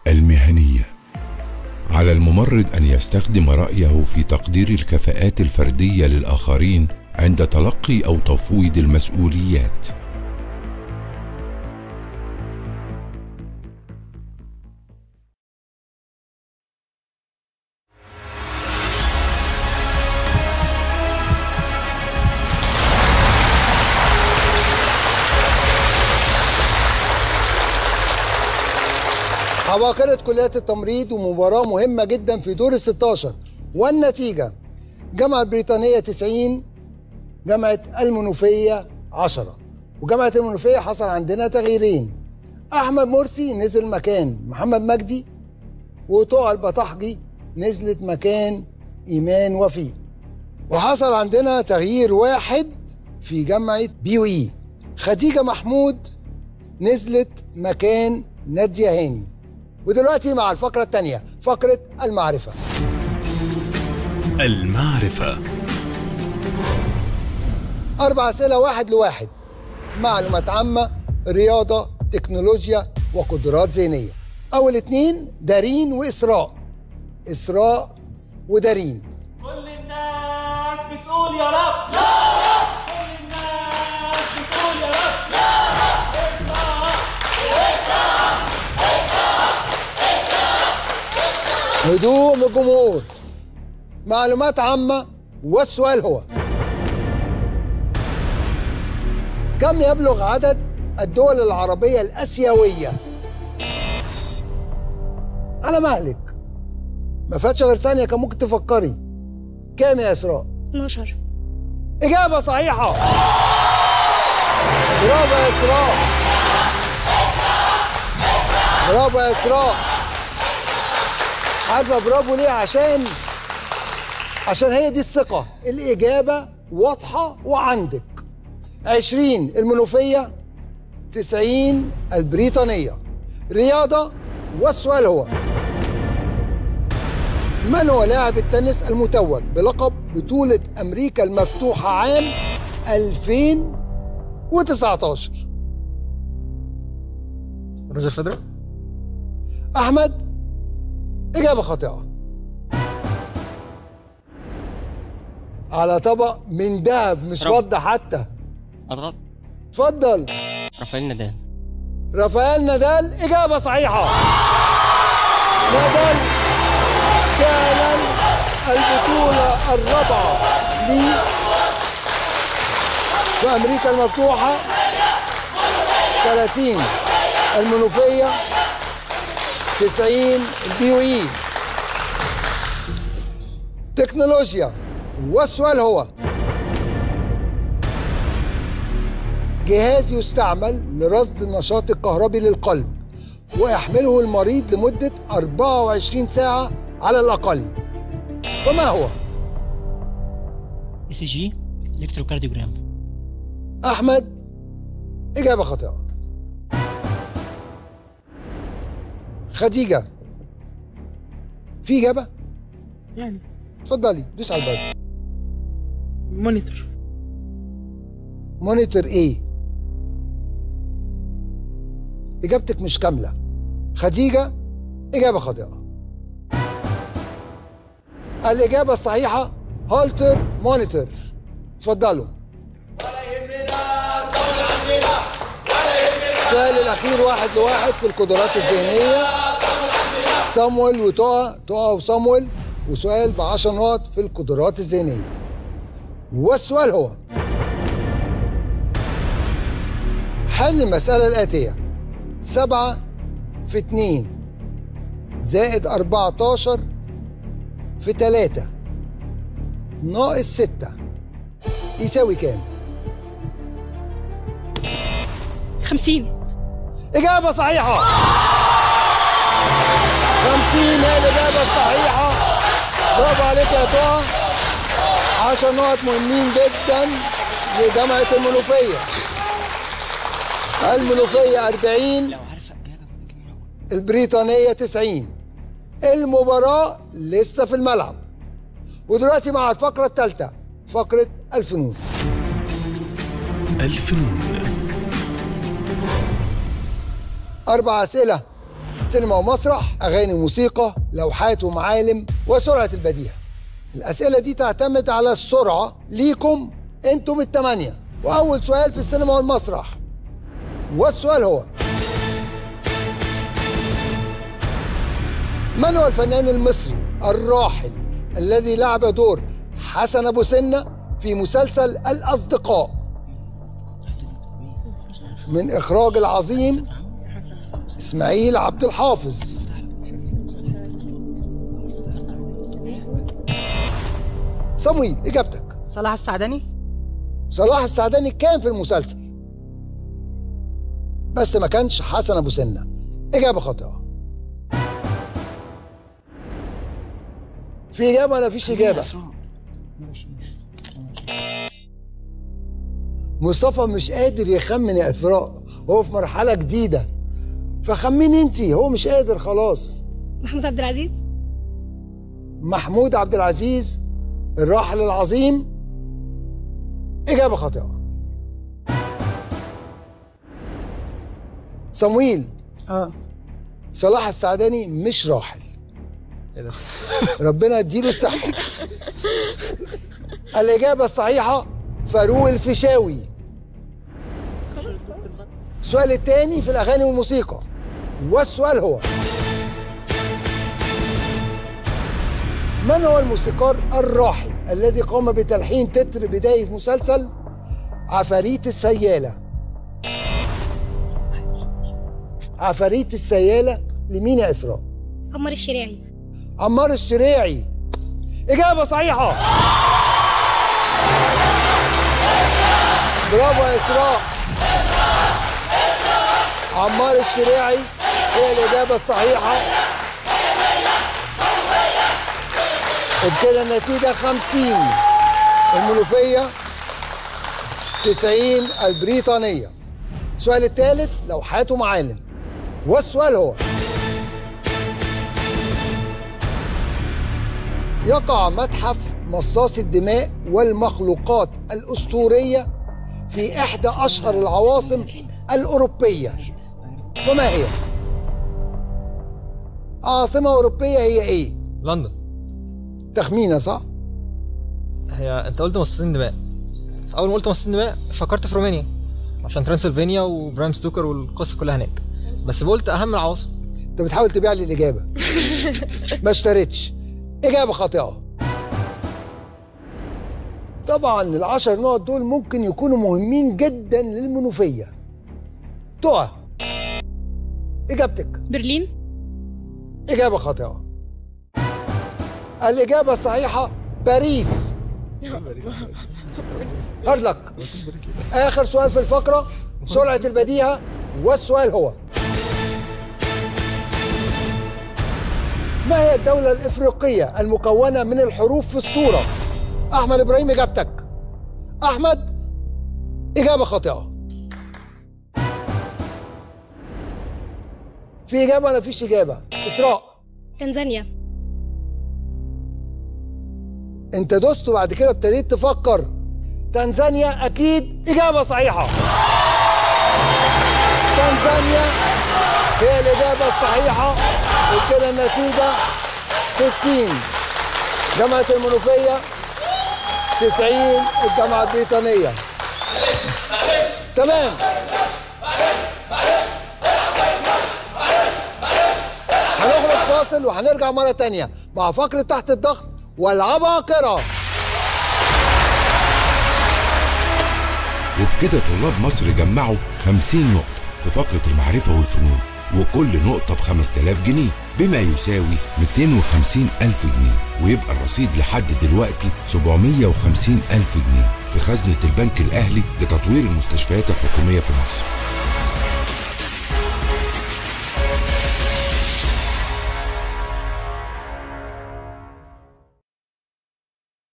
المهنية على الممرض أن يستخدم رأيه في تقدير الكفاءات الفردية للآخرين عند تلقي أو تفويض المسؤوليات عباقرة كليات التمريض ومباراة مهمة جدا في دور ال 16 والنتيجة جامعة بريطانية 90 جامعة المنوفية 10 وجامعة المنوفية حصل عندنا تغييرين أحمد مرسي نزل مكان محمد مجدي وطوع البطحجي نزلت مكان إيمان وفيق وحصل عندنا تغيير واحد في جامعة بي يو إي خديجة محمود نزلت مكان نادية هاني ودلوقتي مع الفقرة الثانية فقرة المعرفة المعرفة أربع أسئلة واحد لواحد معلومات عامة رياضة تكنولوجيا وقدرات ذهنية أول اتنين دارين وإسراء إسراء ودارين كل الناس بتقول يا رب يا رب كل الناس بتقول يا رب يا رب هدوء من الجمهور معلومات عامة والسؤال هو كم يبلغ عدد الدول العربية الآسيوية على مهلك ما فاتش غير ثانية كان ممكن تفكري كام يا إسراء 12 إجابة صحيحة برافو يا إسراء برافو يا إسراء عارفة برافو ليه عشان عشان هي دي الثقة الإجابة واضحة وعندك 20 المنوفية 90 البريطانية رياضة والسؤال هو من هو لاعب التنس المتوج بلقب بطولة أمريكا المفتوحة عام 2019 روجر فيدرر أحمد إجابة خاطئة على طبق من ذهب مش رب. فضة حتى قرب اتفضل رافائيل نادال رافائيل نادال إجابة صحيحة نادال كان البطولة الرابعة لي في أمريكا المفتوحة 30 المنوفية 90 البي يو إي تكنولوجيا والسؤال هو جهاز يستعمل لرصد النشاط الكهربي للقلب ويحمله المريض لمدة 24 ساعة على الأقل فما هو؟ اي سي جي الكتروكارديوجرام أحمد إجابة خاطئة خديجة في إجابة؟ يعني اتفضلي دوس على الباز مونيتور مونيتور ايه اجابتك مش كامله خديجه اجابه خاطئه الاجابه الصحيحه هولتر مونيتور اتفضلوا السؤال الاخير واحد لواحد في القدرات الذهنيه صامويل وتقى تقى وصامويل وسؤال ب 10 نقط في القدرات الذهنيه والسؤال هو حل المسألة الآتية سبعة في اتنين زائد أربعتاشر في تلاتة ناقص ستة يساوي كام؟ 50 إجابة صحيحة 50 هي الإجابة الصحيحة برافو عليك يا طه 10 نقط مهمين جدا لجامعة المنوفية المنوفية 40 لو عارفه اجابه ممكن نقول البريطانية 90 المباراة لسه في الملعب ودلوقتي مع الفقرة الثالثة فقرة الفنون الفنون أربع أسئلة سينما ومسرح أغاني وموسيقى لوحات ومعالم وسرعة البديهة الأسئلة دي تعتمد على السرعة ليكم أنتم التمانية وأول سؤال في السينما والمسرح والسؤال هو من هو الفنان المصري الراحل الذي لعب دور حسن أبو سنة في مسلسل الأصدقاء من إخراج العظيم إسماعيل عبد الحافظ صمويل إجابتك صلاح السعدني صلاح السعداني كان في المسلسل بس ما كانش حسن ابو سنه اجابه خاطئه في اجابه ولا فيش اجابه مصطفى مش قادر يخمن يا اسراء وهو في مرحله جديده فخمني انت هو مش قادر خلاص محمود عبد العزيز محمود عبد العزيز الراحل العظيم إجابة خاطئة صمويل اه صلاح السعداني مش راحل ربنا يديله الصحة الإجابة الصحيحة فاروق الفيشاوي السؤال الثاني في الأغاني والموسيقى والسؤال هو من هو الموسيقار الراحل الذي قام بتلحين تتر بداية مسلسل عفاريت السيالة عفاريت السيالة لمين يا إسراء؟ عمر الشريعي عمار الشريعي إجابة صحيحة برافو يا إسراء عمار الشريعي هي الإجابة الصحيحة وبكده النتيجة 50 المنوفية 90 البريطانية السؤال الثالث لوحات ومعالم والسؤال هو يقع متحف مصاص الدماء والمخلوقات الأسطورية في إحدى أشهر العواصم الأوروبية فما هي؟ عاصمة أوروبية هي إيه؟ لندن تخمينة صح؟ هي انت قلت مصاصين دماء اول ما قلت مصاصين دماء فكرت في رومانيا عشان ترانسلفانيا وبرام ستوكر والقصه كلها هناك بس قلت اهم العواصم أنت بتحاول تبيع لي الإجابة ما اشتريتش إجابة خاطئة طبعا العشر نقط دول ممكن يكونوا مهمين جدا للمنوفية تقع إجابتك برلين إجابة خاطئة الإجابة الصحيحة باريس هارد لك آخر سؤال في الفقرة سرعة البديهة والسؤال هو ما هي الدولة الإفريقية المكونة من الحروف في الصورة؟ أحمد إبراهيم إجابتك أحمد إجابة خاطئة في إجابة ولا فيش إجابة؟ إسراء تنزانيا انت دوست وبعد كده ابتديت تفكر تنزانيا اكيد اجابه صحيحه تنزانيا هي الاجابه الصحيحه وكده النتيجه 60 جامعه المنوفيه 90 الجامعه البريطانيه تمام هنخرج فاصل وهنرجع مره تانية مع فقره تحت الضغط والعباقره وبكده طلاب مصر جمعوا 50 نقطة في فقرة المعرفة والفنون وكل نقطة ب 5000 جنيه بما يساوي 250 ألف جنيه ويبقى الرصيد لحد دلوقتي 750 ألف جنيه في خزنة البنك الأهلي لتطوير المستشفيات الحكومية في مصر